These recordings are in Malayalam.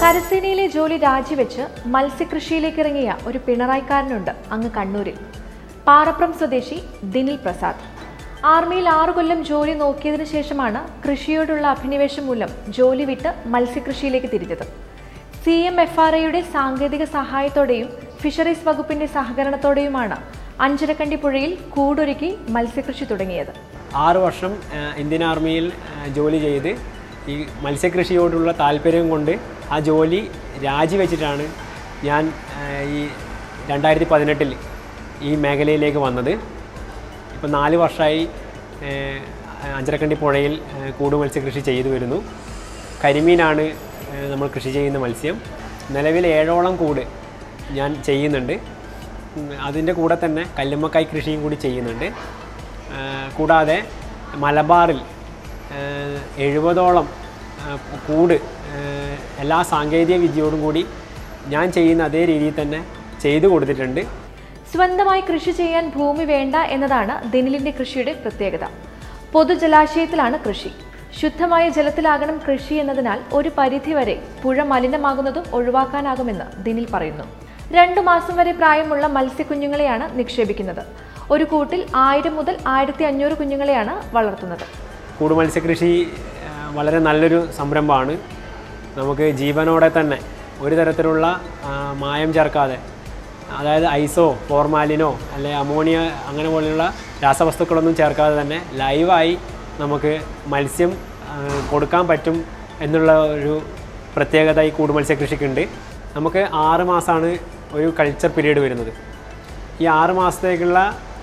കരസേനയിലെ ജോലി രാജിവെച്ച് മത്സ്യകൃഷിയിലേക്ക് ഇറങ്ങിയ ഒരു പിണറായിക്കാരനുണ്ട് അങ്ങ് കണ്ണൂരിൽ പാറപ്രം സ്വദേശി ദിനിൽ പ്രസാദ് ആർമിയിൽ ആറു കൊല്ലം ജോലി നോക്കിയതിനു ശേഷമാണ് കൃഷിയോടുള്ള അഭിനിവേശം മൂലം ജോലി വിട്ട് മത്സ്യകൃഷിയിലേക്ക് തിരിഞ്ഞത് സി എം എഫ് ആർ ഐയുടെ സാങ്കേതിക സഹായത്തോടെയും ഫിഷറീസ് വകുപ്പിന്റെ സഹകരണത്തോടെയുമാണ് അഞ്ചരക്കണ്ടി പുഴയിൽ കൂടൊരുക്കി മത്സ്യകൃഷി തുടങ്ങിയത് ആറ് വർഷം ആ, ഇന്ത്യൻ ആർമിയിൽ ആ, ജോലി ചെയ്ത് ഈ മത്സ്യകൃഷിയോടുള്ള താല്പര്യം കൊണ്ട് ആ ജോലി രാജിവെച്ചിട്ടാണ് ഞാൻ ആ, ഈ രണ്ടായിരത്തി പതിനെട്ടിൽ ഈ മേഖലയിലേക്ക് വന്നത് ഇപ്പോൾ നാല് വർഷമായി ആ, അഞ്ചരക്കണ്ടി പുഴയിൽ ആ, കൂട് മത്സ്യകൃഷി ചെയ്തു വരുന്നു കരിമീനാണ് ആ, നമ്മൾ കൃഷി ചെയ്യുന്ന മത്സ്യം നിലവിൽ ഏഴോളം കൂട് ഞാൻ ചെയ്യുന്നുണ്ട് ഉം, അതിൻ്റെ കൂടെ തന്നെ കല്ലുമ്മക്കായ് കൃഷിയും കൂടി ചെയ്യുന്നുണ്ട് ആ, കൂടാതെ മലബാറിൽ ആ, എഴുപതോളം ആ, കൂട് ആ, എല്ലാ സാങ്കേതിക വിദ്യയോടും കൂടി ഞാൻ ചെയ്യുന്ന അതേ രീതിയിൽ തന്നെ ചെയ്തു കൊടുത്തിട്ടുണ്ട് സ്വന്തമായി കൃഷി ചെയ്യാൻ ഭൂമി വേണ്ട എന്നതാണ് ദിനിലിന്റെ കൃഷിയുടെ പ്രത്യേകത പൊതുജലാശയത്തിലാണ് കൃഷി ശുദ്ധമായ ജലത്തിലാകണം കൃഷി എന്നതിനാൽ ഒരു പരിധിവരെ പുഴ മലിനമാകുന്നതും ഒഴിവാക്കാനാകുമെന്ന് ദിനിൽ പറയുന്നു രണ്ടു മാസം വരെ പ്രായമുള്ള മത്സ്യക്കുഞ്ഞുങ്ങളെയാണ് നിക്ഷേപിക്കുന്നത് ഒരു കൂട്ടിൽ ആയിരം മുതൽ ആയിരത്തി അഞ്ഞൂറ് കുഞ്ഞുങ്ങളെയാണ് വളർത്തുന്നത് കൂട് മത്സ്യകൃഷി ആ, വളരെ നല്ലൊരു സംരംഭമാണ് നമുക്ക് ജീവനോടെ തന്നെ ഒരു തരത്തിലുള്ള ആ, മായം ചേർക്കാതെ അതായത് ഐസോ ഫോർമാലിനോ അല്ലെ അമോണിയ അങ്ങനെ പോലെയുള്ള രാസവസ്തുക്കളൊന്നും ചേർക്കാതെ തന്നെ ലൈവായി നമുക്ക് മത്സ്യം ആ, കൊടുക്കാൻ പറ്റും എന്നുള്ള ഒരു പ്രത്യേകത ഈ കൂട് മത്സ്യകൃഷിക്കുണ്ട് നമുക്ക് ആറ് മാസമാണ് ഒരു കൾച്ചർ പീരീഡ് വരുന്നത് ഈ ആറ് മാസത്തേക്കുള്ള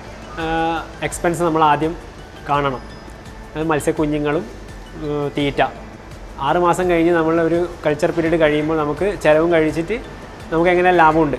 എക്സ്പെൻസ് നമ്മൾ ആദ്യം കാണണം അത് മത്സ്യക്കുഞ്ഞുങ്ങളും ഏഹ് തീറ്റ ആറ് മാസം കഴിഞ്ഞ് നമ്മൾ ഒരു കൾച്ചർ പീരീഡ് കഴിയുമ്പോൾ നമുക്ക് ചിലവും കഴിച്ചിട്ട് നമുക്ക് എങ്ങനെ ലാഭമുണ്ട്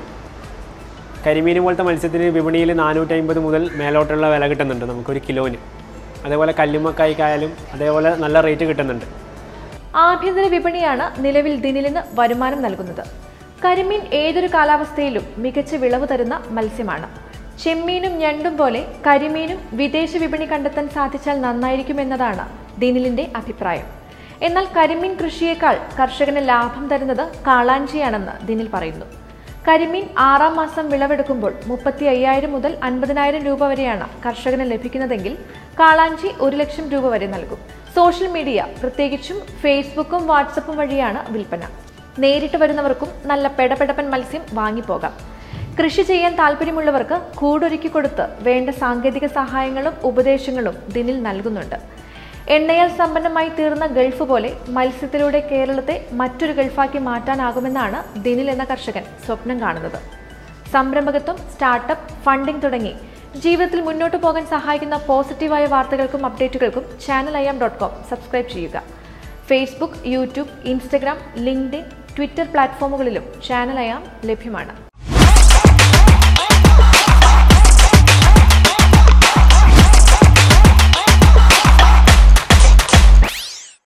കരിമീൻ പോലത്തെ മത്സ്യത്തിന് വിപണിയിൽ നാനൂറ്റി അമ്പത് മുതൽ മേലോട്ടുള്ള വില കിട്ടുന്നുണ്ട് നമുക്കൊരു കിലോന് അതേപോലെ കല്ലുമ്മക്കായ്ക്കായാലും അതേപോലെ നല്ല റേറ്റ് കിട്ടുന്നുണ്ട് ആഭ്യന്തര വിപണിയാണ് നിലവിൽ ദിനിലിന് വരുമാനം നൽകുന്നത് കരിമീൻ ഏതൊരു കാലാവസ്ഥയിലും മികച്ച വിളവ് തരുന്ന മത്സ്യമാണ് ചെമ്മീനും ഞണ്ടും പോലെ കരിമീനും വിദേശ വിപണി കണ്ടെത്താൻ സാധിച്ചാൽ നന്നായിരിക്കുമെന്നതാണ് ദിനിലിന്റെ അഭിപ്രായം എന്നാൽ കരിമീൻ കൃഷിയേക്കാൾ കർഷകന് ലാഭം തരുന്നത് കാളാഞ്ചിയാണെന്ന് ദിനിൽ പറയുന്നു കരിമീൻ ആറാം മാസം വിളവെടുക്കുമ്പോൾ മുപ്പത്തി അയ്യായിരം മുതൽ അൻപതിനായിരം രൂപ വരെയാണ് കർഷകന് ലഭിക്കുന്നതെങ്കിൽ കാളാഞ്ചി ഒരു ലക്ഷം രൂപ വരെ നൽകും സോഷ്യൽ മീഡിയ പ്രത്യേകിച്ചും ഫേസ്ബുക്കും വാട്സപ്പും വഴിയാണ് വിൽപ്പന നേരിട്ട് വരുന്നവർക്കും നല്ല പെടപെടപ്പൻ മത്സ്യം വാങ്ങിപ്പോകാം കൃഷി ചെയ്യാൻ താല്പര്യമുള്ളവർക്ക് കൂടൊരുക്കി കൊടുത്ത് വേണ്ട സാങ്കേതിക സഹായങ്ങളും ഉപദേശങ്ങളും ദിനിൽ നൽകുന്നുണ്ട് എണ്ണയാൽ സമ്പന്നമായി തീർന്ന ഗൾഫ് പോലെ മത്സ്യത്തിലൂടെ കേരളത്തെ മറ്റൊരു ഗൾഫാക്കി മാറ്റാനാകുമെന്നാണ് ദിനിൽ എന്ന കർഷകൻ സ്വപ്നം കാണുന്നത് സംരംഭകത്വം സ്റ്റാർട്ടപ്പ് ഫണ്ടിംഗ് തുടങ്ങി ജീവിതത്തിൽ മുന്നോട്ട് പോകാൻ സഹായിക്കുന്ന പോസിറ്റീവായ വാർത്തകൾക്കും അപ്ഡേറ്റുകൾക്കും channel I M dot com subscribe ചെയ്യുക Facebook YouTube Instagram LinkedIn Twitter പ്ലാറ്റ്ഫോമുകളിലും ചാനൽ ഐ ആം ലഭ്യമാണ്